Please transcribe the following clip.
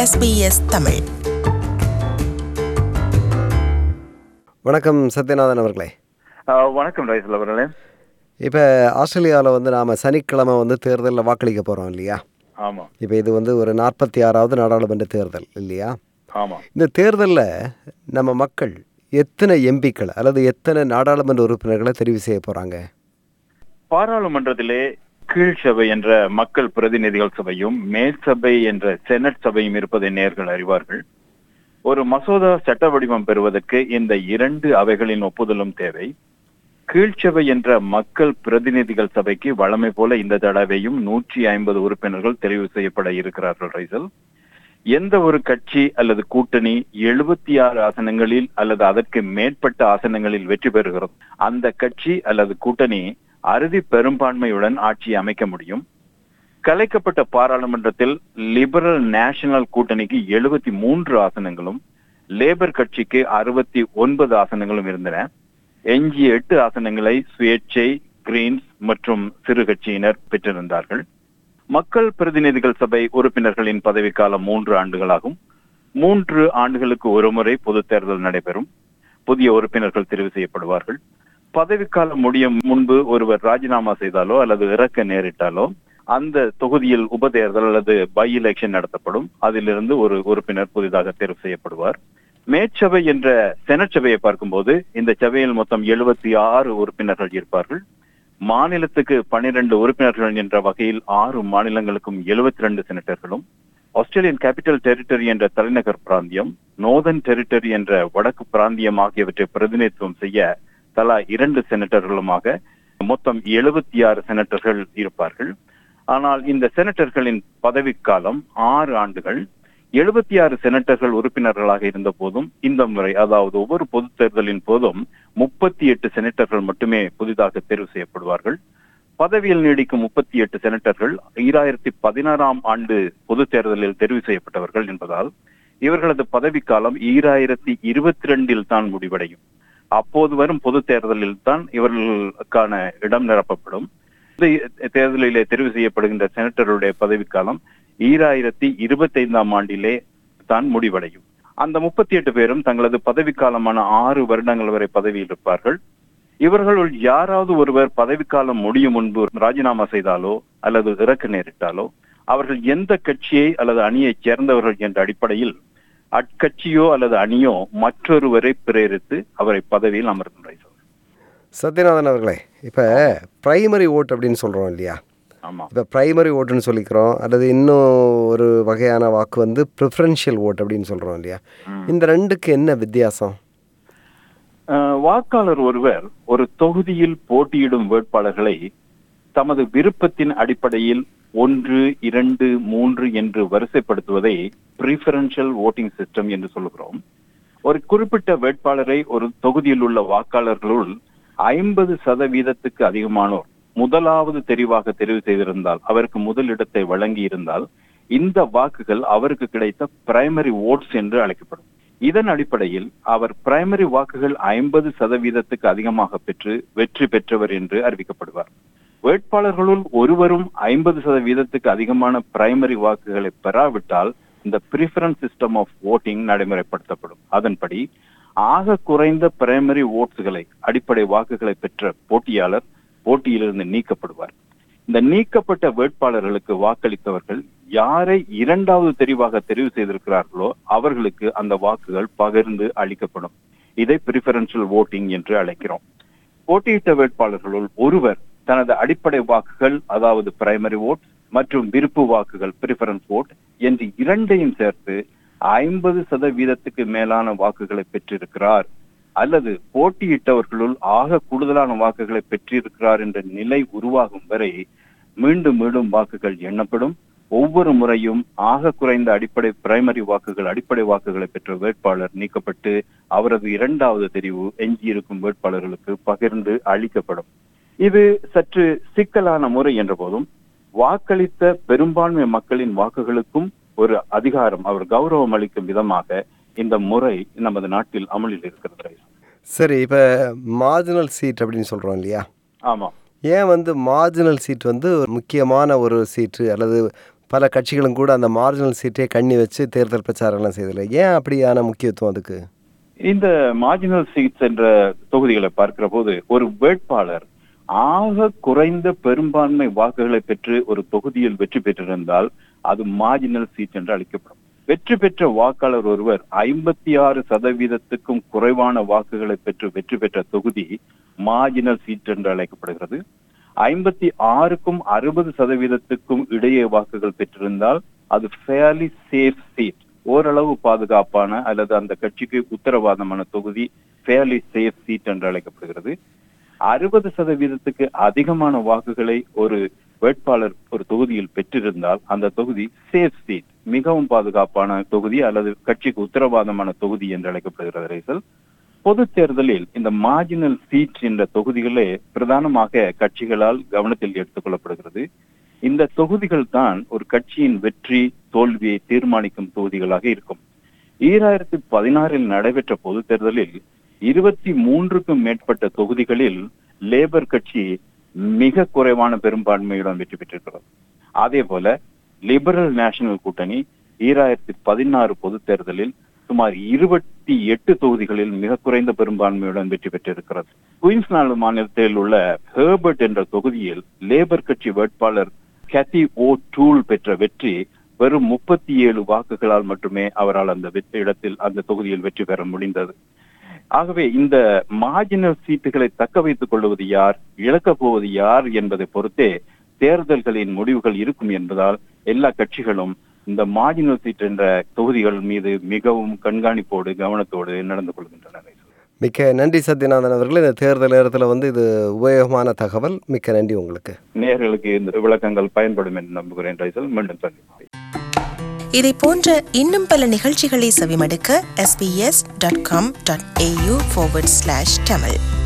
SBS Tamil வணக்கம் சத்யநாதன் அவர்களே ஆஹ் வணக்கம் ரைசல் அவர்களே இப்போ ஆஸ்திரேலியாவில் வந்து நாம் சனிக்கிழமை வந்து தேர்தலில் வாக்களிக்க போகிறோம் இல்லையா ஆமா இப்போ இது வந்து ஒரு நாற்பத்தி ஆறாவது நாடாளுமன்ற தேர்தல் இல்லையா ஆமா இந்த தேர்தலில் நம்ம மக்கள் எத்தனை எம்பிக்கள் அல்லது எத்தனை நாடாளுமன்ற உறுப்பினர்களை தெரிவு செய்ய போகிறாங்க பாராளுமன்றத்திலே கீழ் சபை என்ற மக்கள் பிரதிநிதிகள் சபையும் மேல் சபை என்ற செனட் சபையும் இருப்பதை நேர்கள் அறிவார்கள் ஒரு மசோதா சட்ட வடிவம் பெறுவதற்கு இந்த இரண்டு அவைகளின் ஒப்புதலும் தேவை கீழ்ச்சபை என்ற மக்கள் பிரதிநிதிகள் சபைக்கு வழமை போல இந்த தடவையும் நூற்றி ஐம்பது உறுப்பினர்கள் தெரிவு செய்யப்பட இருக்கிறார்கள் ரைசல் எந்த ஒரு கட்சி அல்லது கூட்டணி எழுபத்தி ஆறு ஆசனங்களில் அல்லது அதற்கு மேற்பட்ட ஆசனங்களில் வெற்றி பெறுகிறது அந்த கட்சி அல்லது கூட்டணி அறுதி பெரும்பான்மையுடன் ஆட்சியை அமைக்க முடியும் கலைக்கப்பட்ட பாராளுமன்றத்தில் லிபரல் நேஷனல் கூட்டணிக்கு எழுபத்தி மூன்று ஆசனங்களும் லேபர் கட்சிக்கு அறுபத்தி ஒன்பது ஆசனங்களும் இருந்தன எஞ்சிய எட்டு ஆசனங்களை சுயேட்சை கிரீன்ஸ் மற்றும் சிறு கட்சியினர் பெற்றிருந்தார்கள் மக்கள் பிரதிநிதிகள் சபை உறுப்பினர்களின் பதவிக்காலம் மூன்று ஆண்டுகளாகும் மூன்று ஆண்டுகளுக்கு ஒருமுறை பொது தேர்தல் நடைபெறும் புதிய உறுப்பினர்கள் தெரிவு செய்யப்படுவார்கள் பதவிக்காலம் முடியும் முன்பு ஒருவர் ராஜினாமா செய்தாலோ அல்லது இறக்க நேரிட்டாலோ அந்த தொகுதியில் உபதேர்தல் அல்லது பை எலெக்ஷன் நடத்தப்படும் அதிலிருந்து ஒரு உறுப்பினர் புதிதாக தேர்வு செய்யப்படுவார் மேற்சபை என்ற செனட் சபையை பார்க்கும்போது இந்த சபையில் மொத்தம் எழுபத்தி ஆறு உறுப்பினர்கள் இருப்பார்கள் மாநிலத்துக்கு பனிரெண்டு உறுப்பினர்கள் என்ற வகையில் ஆறு மாநிலங்களுக்கும் எழுபத்தி ரெண்டு செனட்டர்களும் ஆஸ்திரேலியன் கேபிட்டல் டெரிட்டரி என்ற தலைநகர் பிராந்தியம் நோர்தன் டெரிட்டரி என்ற வடக்கு பிராந்தியம் ஆகியவற்றை பிரதிநிதித்துவம் செய்ய தலா இரண்டு செனட்டர்களுமாக மொத்தம் எழுபத்தி ஆறு செனட்டர்கள் இருப்பார்கள் ஆனால் இந்த செனட்டர்களின் பதவிக்காலம் ஆறு ஆண்டுகள் எழுபத்தி ஆறு செனட்டர்கள் உறுப்பினர்களாக இருந்த போதும் இந்த முறை அதாவது ஒவ்வொரு பொது தேர்தலின் போதும் முப்பத்தி எட்டு செனட்டர்கள் மட்டுமே புதிதாக தேர்வு செய்யப்படுவார்கள் பதவியில் நீடிக்கும் முப்பத்தி எட்டு செனட்டர்கள் ஈராயிரத்தி பதினாறாம் ஆண்டு பொது தேர்தலில் தெரிவு செய்யப்பட்டவர்கள் என்பதால் இவர்களது பதவிக்காலம் ஈராயிரத்தி இருபத்தி ரெண்டில் தான் முடிவடையும் அப்போது வரும் பொது தேர்தலில் தான் இவர்களுக்கான இடம் நிரப்பப்படும் இந்த தேர்தலிலே தெரிவு செய்யப்படுகின்ற செனட்டருடைய பதவிக்காலம் ஈராயிரத்தி இருபத்தி ஐந்தாம் ஆண்டிலே தான் முடிவடையும் அந்த முப்பத்தி எட்டு பேரும் தங்களது பதவிக்காலமான ஆறு வருடங்கள் வரை பதவியில் இருப்பார்கள் இவர்களுள் யாராவது ஒருவர் பதவிக்காலம் முடியும் முன்பு ராஜினாமா செய்தாலோ அல்லது இறக்க நேரிட்டாலோ அவர்கள் எந்த கட்சியை அல்லது அணியைச் சேர்ந்தவர்கள் என்ற அடிப்படையில் அக்கட்சியோ அல்லது அணியோ மற்றொருவரை பிரேரித்து அவரை பதவியில் அமர்த்தும் சத்யநாதன் அவர்களே இப்போ பிரைமரி ஓட் அப்படின்னு சொல்கிறோம் இல்லையா ஆமா இப்போ பிரைமரி ஓட்டுன்னு சொல்லிக்கிறோம் அல்லது இன்னும் ஒரு வகையான வாக்கு வந்து ப்ரிஃபரன்ஷியல் ஓட் அப்படின்னு சொல்கிறோம் இல்லையா ம். இந்த ரெண்டுக்கு என்ன வித்தியாசம் அஹ், வாக்காளர் ஒருவர் ஒரு தொகுதியில் போட்டியிடும் வேட்பாளர்களை தமது விருப்பத்தின் அடிப்படையில் ஒன்று இரண்டு மூன்று என்று வரிசைப்படுத்துவதை ப்ரிஃபரன்ஷியல் ஓட்டிங் சிஸ்டம் என்று சொல்லுகிறோம் ஒரு குறிப்பிட்ட வேட்பாளரை ஒரு தொகுதியில் உள்ள வாக்காளர்களுள் ஐம்பது சதவீதத்துக்கு அதிகமானோர் முதலாவது தெரிவாக தெரிவு செய்திருந்தால் அவருக்கு முதலிடத்தை வழங்கி இருந்தால் இந்த வாக்குகள் அவருக்கு கிடைத்த பிரைமரி ஓட்ஸ் என்று அழைக்கப்படும் இதன் அடிப்படையில் அவர் பிரைமரி வாக்குகள் ஐம்பது சதவீதத்துக்கு அதிகமாக பெற்று வெற்றி பெற்றவர் என்று அறிவிக்கப்படுவார் வேட்பாளர்களுள் ஒருவரும் ஐம்பது சதவீதத்துக்கு அதிகமான பிரைமரி வாக்குகளை பெறாவிட்டால் இந்த ப்ரிஃபரன்ஸ் சிஸ்டம் ஆஃப் ஓட்டிங் நடைமுறைப்படுத்தப்படும் அதன்படி ஆக குறைந்த பிரைமரி ஓட்ஸ்களை அடிப்படை வாக்குகளை பெற்ற போட்டியாளர் போட்டியிலிருந்து நீக்கப்படுவார் இந்த நீக்கப்பட்ட வேட்பாளர்களுக்கு வாக்களித்தவர்கள் யாரை இரண்டாவது தெரிவாக தெரிவு செய்திருக்கிறார்களோ அவர்களுக்கு அந்த வாக்குகள் பகிர்ந்து அளிக்கப்படும் இதை ப்ரிஃபரன்ஷியல் ஓட்டிங் என்று அழைக்கிறோம் போட்டியிட்ட வேட்பாளர்களுள் ஒருவர் தனது அடிப்படை வாக்குகள் அதாவது பிரைமரி ஓட் மற்றும் விருப்பு வாக்குகள் ப்ரிஃபரன்ஸ் ஓட் என்று இரண்டையும் சேர்த்து ஐம்பது சதவீதத்துக்கு மேலான வாக்குகளை பெற்றிருக்கிறார் அல்லது போட்டியிட்டவர்களுள் ஆக கூடுதலான வாக்குகளை பெற்றிருக்கிறார் என்ற நிலை உருவாகும் வரை மீண்டும் மீண்டும் வாக்குகள் எண்ணப்படும் ஒவ்வொரு முறையும் ஆக குறைந்த அடிப்படை பிரைமரி வாக்குகள் அடிப்படை வாக்குகளை பெற்ற வேட்பாளர் நீக்கப்பட்டு அவரது இரண்டாவது தெரிவு எஞ்சியிருக்கும் வேட்பாளர்களுக்கு பகிர்ந்து அளிக்கப்படும் இது சற்று சிக்கலான முறை என்ற போதும் வாக்களித்த பெரும்பான்மை மக்களின் வாக்குகளுக்கும் ஒரு அதிகாரம் அவர் கௌரவம் அளிக்கும் விதமாக இந்த முறை நமது நாட்டில் அமலில் இருக்கிறது சரி இப்போ மார்ஜினல் சீட் அப்படின்னு சொல்கிறோம் இல்லையா ஆமா ஏன் வந்து மார்ஜினல் சீட் வந்து ஒரு முக்கியமான ஒரு சீட்டு அல்லது பல கட்சிகளும் கூட அந்த மார்ஜினல் சீட்டை கண்ணி வச்சு தேர்தல் பிரச்சாரம்லாம் செய்தில்லை ஏன் அப்படியான முக்கியத்துவம் அதுக்கு இந்த மார்ஜினல் சீட்ஸ் என்ற தொகுதிகளை பார்க்கிற போது ஒரு வேட்பாளர் ஆக குறைந்த பெரும்பான்மை வாக்குகளை பெற்று ஒரு தொகுதியில் வெற்றி பெற்றிருந்தால் அது மார்ஜினல் சீட் என்று அழைக்கப்படும் வெற்றி பெற்ற வாக்காளர் ஒருவர் ஐம்பத்தி ஆறு சதவீதத்துக்கும் குறைவான வாக்குகளை பெற்று வெற்றி பெற்ற தொகுதி மார்ஜினல் சீட் என்று அழைக்கப்படுகிறது ஐம்பத்தி ஆறுக்கும் அறுபது சதவீதத்துக்கும் இடையே வாக்குகள் பெற்றிருந்தால் அது ஃபேர்லி சேஃப் சீட் ஓரளவு பாதுகாப்பான அல்லது அந்த கட்சிக்கு உத்தரவாதமான தொகுதி ஃபேர்லி சேஃப் சீட் என்று அழைக்கப்படுகிறது அறுபது சதவீதத்துக்கு அதிகமான வாக்குகளை ஒரு வேட்பாளர் ஒரு தொகுதியில் பெற்றிருந்தால் அந்த தொகுதி சேஃப் சீட் மிகவும் பாதுகாப்பான தொகுதி அல்லது கட்சிக்கு உத்தரவாதமான தொகுதி என்று அழைக்கப்படுகிறது ரைசல் பொது தேர்தலில் இந்த மார்ஜினல் சீட் என்ற தொகுதிகளே பிரதானமாக கட்சிகளால் கவனத்தில் எடுத்துக் கொள்ளப்படுகிறது இந்த தொகுதிகள் தான் ஒரு கட்சியின் வெற்றி தோல்வியை தீர்மானிக்கும் தொகுதிகளாக இருக்கும் ஈராயிரத்தி பதினாறில் நடைபெற்ற பொது தேர்தலில் இருபத்தி மூன்றுக்கும் மேற்பட்ட தொகுதிகளில் லேபர் கட்சி மிக குறைவான பெரும்பான்மையுடன் வெற்றி பெற்றிருக்கிறது அதே போல லிபரல் நேஷனல் கூட்டணி ஈராயிரத்தி பதினாறு பொது தேர்தலில் சுமார் இருபத்தி எட்டு தொகுதிகளில் மிக குறைந்த பெரும்பான்மையுடன் வெற்றி பெற்றிருக்கிறது குயின்ஸ்லாந்து மாநிலத்தில் உள்ள ஹேர்பர்ட் என்ற தொகுதியில் லேபர் கட்சி வேட்பாளர் கேத்தி ஓ டூல் பெற்ற வெற்றி வெறும் முப்பத்தி ஏழு வாக்குகளால் மட்டுமே அவரால் அந்த வெற்றி இடத்தில் அந்த தொகுதியில் வெற்றி பெற முடிந்தது ஆகவே இந்த மார்ஜினல் சீட்டுகளை தக்க வைத்துக் கொள்வது யார் இழக்கப் போவது யார் என்பதை பொறுத்தே தேர்தல்களின் முடிவுகள் இருக்கும் என்பதால் எல்லா கட்சிகளும் இந்த மார்ஜினல் சீட் என்ற தொகுதிகள் மீது மிகவும் கண்காணிப்போடு கவனத்தோடு நடந்து கொள்கின்றன மிக்க நன்றி சத்யநாதன் அவர்களே இந்த தேர்தல் நேரத்தில் வந்து இது உபயோகமான தகவல் மிக்க நன்றி உங்களுக்கு நேர்களுக்கு இந்த விளக்கங்கள் பயன்படும் என்று நம்புகிறேன் ரைசல் மீண்டும் சந்திப்போம் இதை போன்ற இன்னும் பல நிகழ்ச்சிகளை செவிமடுக்க sbs.com.au forward slash tamil